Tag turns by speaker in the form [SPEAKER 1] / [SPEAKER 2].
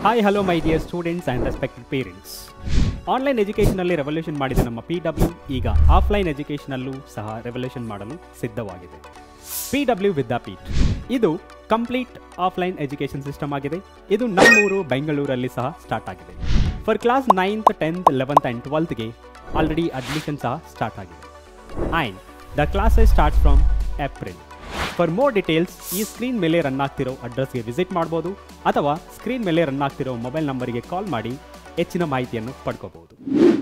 [SPEAKER 1] hi hello my dear students and respected parents online ಎಜುಕೇಷನಲ್ಲಿ revolution ಮಾಡಿದ ನಮ್ಮ P W ಈಗ ಆಫ್ಲೈನ್ ಎಜುಕೇಷನಲ್ಲೂ ಸಹ ರೆವಲ್ಯೂಷನ್ ಮಾಡಲು ಸಿದ್ಧವಾಗಿದೆ ಪಿ ಡಬ್ಲ್ಯೂ ವಿದ್ಯಾಪೀಠ್ ಇದು ಕಂಪ್ಲೀಟ್ ಆಫ್ಲೈನ್ ಎಜುಕೇಷನ್ ಸಿಸ್ಟಮ್ ಆಗಿದೆ ಇದು ನಮ್ಮೂರು ಬೆಂಗಳೂರಲ್ಲಿ ಸಹ ಸ್ಟಾರ್ಟ್ ಆಗಿದೆ for class ninth tenth eleventh and ಟ್ವೆಲ್ತ್ಗೆ ಆಲ್ರೆಡಿ ಅಡ್ಮಿಷನ್ ಸಹ ಸ್ಟಾರ್ಟ್ ಆಗಿದೆ and the classes start from April for more details ಈ ಸ್ಕ್ರೀನ್ ಮೇಲೆ ರನ್ ಆಗ್ತಿರೋ ಅಡ್ರೆಸ್ಗೆ ವಿಸಿಟ್ ಮಾಡ್ಬೋದು ಅಥವಾ ಸ್ಕ್ರೀನ್ ಮೇಲೆ ರನ್ ಆಗ್ತಿರೋ ಮೊಬೈಲ್ ನಂಬರಿಗೆ ಕಾಲ್ ಮಾಡಿ ಹೆಚ್ಚಿನ ಮಾಹಿತಿಯನ್ನು ಪಡ್ಕೋಬಹುದು